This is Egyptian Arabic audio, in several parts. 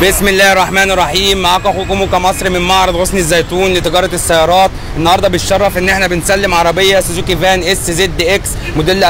بسم الله الرحمن الرحيم معاكم اخوكم موكا مصر من معرض غصن الزيتون لتجاره السيارات النهارده بالشرف ان احنا بنسلم عربيه سوزوكي فان اس زد اكس موديل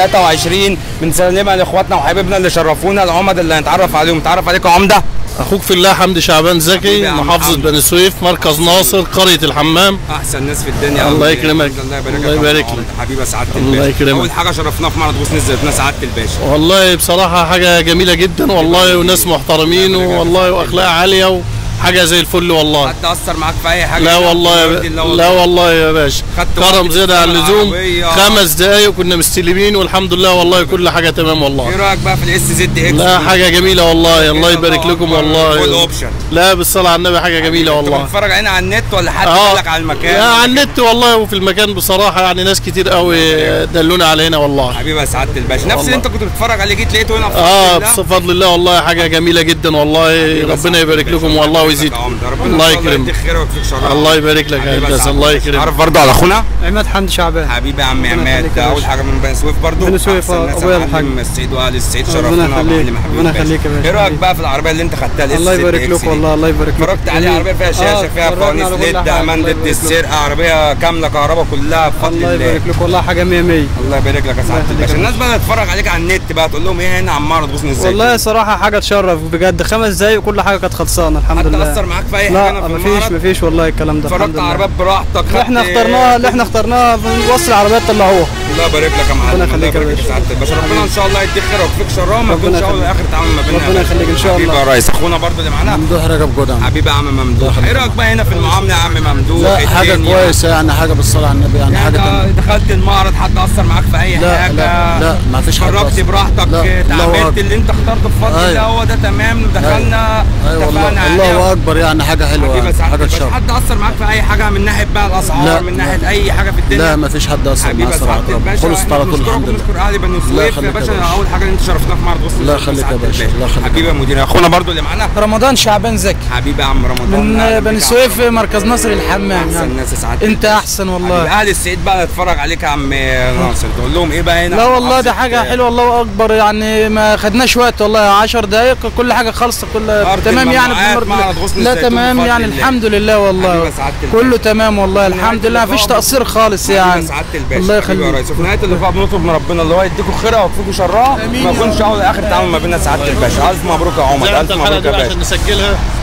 2023 بنسلمها لاخواتنا وحبايبنا اللي شرفونا العمد اللي هنتعرف عليهم نتعرف عليكم يا عمده اخوك في الله حمدي شعبان حبيبي زكي يا عم محافظه حمدي. بني سويف مركز ناصر قريه الحمام احسن ناس في الدنيا الله أوي. يكرمك. الله يبارك لك الله يا يبارك عمدة. لك. حبيبي سعاده الله الباشا يكرمك. اول حاجه شرفناها في معرض غصن الزيتون سعاده الباشا والله بصراحه حاجه جميله جدا والله وناس محترمين والله واخلاق عاليه وحاجه زي الفل والله حد اثر معاك في اي حاجه لا والله يا الوردي ب... اللي هو- لا والله يا باشا خدت كرم وقت زياده عن تستلم اللزوم العربية. خمس دقايق كنا مستلمين والحمد لله والله كل حاجه تمام ايه والله رايك بقى في الاس زد اكس لا حاجه جميله والله الله يبارك لكم فول والله اوبشن لا بالصلاه على النبي حاجه جميله انت والله بتتفرج علينا على النت ولا حد اه قال لك على المكان لا على النت والله وفي المكان بصراحه يعني ناس كتير قوي دلونا علينا والله حبيبي يا سعاده الباشا نفس والله. اللي انت كنت بتتفرج عليه جيت لقيته هنا في اه فضل الله. بفضل الله والله حاجه جميله جدا والله ربنا يبارك لكم والله ويزيد الله الله يكرمك يكرمك خير ويكفيك شر الله يبارك لك يا هندسه الله يكرمك عارف برضه على اخونا عماد حمدي شعبان حبيبي يا عم ربنا عماد يخليك ده يا اول باشا. حاجه من بني سويف برضه بني سويف، أحسن اه، ناس أبويا يا معلم الحاج. السعيد واهل السعيد ربنا شرفونا يا يخليك. معلم حبيبي ربنا الباشا. يخليك يا باشا. ايه رايك بقى في العربيه اللي انت خدتها الاس الله زد يبارك إكس لكم دي؟ والله الله يبارك لكم اتفرجت عليه عربيه فيها شاشه فيها اتفرجنا فوانيس على كل ليد حاجة. امان الله ضد يبارك لكم. السرقه عربيه كامله كهرباء كلها بفضل الله الله يبارك لكم والله حاجه 100 100 الله يبارك لك يا سعاده يخليك الباشا يا الناس بقى تتفرج عليك على النت بقى تقول لهم ايه هنا عم معرض غصن ازاي والله صراحه حاجه تشرف بجد خمس دقايق كل حاجه كانت خلصانه الحمد حتى لله اثر معاك في اي حاجه هنا لا في مفيش المعرض مفيش والله الكلام ده اتفرجت الحمد على لله عربيات براحتك اللي احنا خدت- اخترناها اللي احنا اخترناها بنوصل العربيات طلعوها الله يبارك لك يا معلم ربنا الله يخليك يا يبارك لك باشا. سعاده الباشا ربنا ان شاء الله يديك خير ويكفيك شرها وما ربنا يكونش اول يخليك. واخر تعامل ما بيننا يا ربنا باشا. يخليك إن شاء حبيبي الله. يا ريس اخونا برضو اللي معانا ممدوح رجب جدعان حبيبي يا عم ممدوح ايه رايك بقى هنا في المعامله يا عم ممدوح لا حاجة الدنيا؟ كويسة يعني حاجة بالصلاة على النبي يعني يعني حاجة تمام. انت دخلت المعرض حد اثر معاك في اي لا، حاجه لا، لا، ما فيش حد اتفرجت أثر. براحتك لا، الله اتعاملت أكبر. اللي انت اخترته بفضل أيوة. الله هو ده تمام دخلنا ايوه اتفقنا والله عليه. الله اكبر يعني حاجة حلوة حبيبي يعني سعادة حاجة الباشا، تشرف حد اثر معاك في اي حاجه من ناحيه بقى الاسعار لا، من لا. ناحيه اي حاجه في الدنيا لا ما فيش حد اصلا حبيبي مع سعاده صراحة الباشا خلصت احنا على طول بنشكرك الحمد لله وبنشكر اهل بني الله سويف يا يخليك يا باشا باشا. اول حاجه انت شرفتنا في معرض غصن الله الزيتون يخليك يا سعادة باشا، الباشا. الله يخليك. حبيبي يا مدير اخونا برضو اللي معانا رمضان شعبان زكي حبيبي يا عم رمضان من أهلا بيك بني يا عم سويف رمضان. مركز نصر الحمام احسن يعني ناس يا سعاده انت الباشا. احسن حبيبي والله اهل السعيد بقى اتفرج عليك يا عم ناصر تقول لهم ايه بقى هنا لا في والله محافظة- ده حاجة حلوة الله أكبر يعني ما خدناش وقت والله 10 دقايق كل حاجة خالصة كل أرض تمام يعني الممنوعات، بنمر- معرض غصن لا الزيتون تمام بفضل يعني الله. الحمد لله حبيبي والله يا سعادة الباشا. كله تمام والله الحمد لله مفيش تقصير خالص حبيبي يعني يا سعاده الباشا الله حبيبي يا يخليك ريس وفي نهايه اللقاء بنطلب من ربنا اللي هو يديكم خيرها ويكفيكم شرها ما يكونش اول اخر تعامل ما بيننا سعاده الباشا الف مبروك يا عمر زي الف انت الحلقه مبروك دي يا عشان باشا نسجلها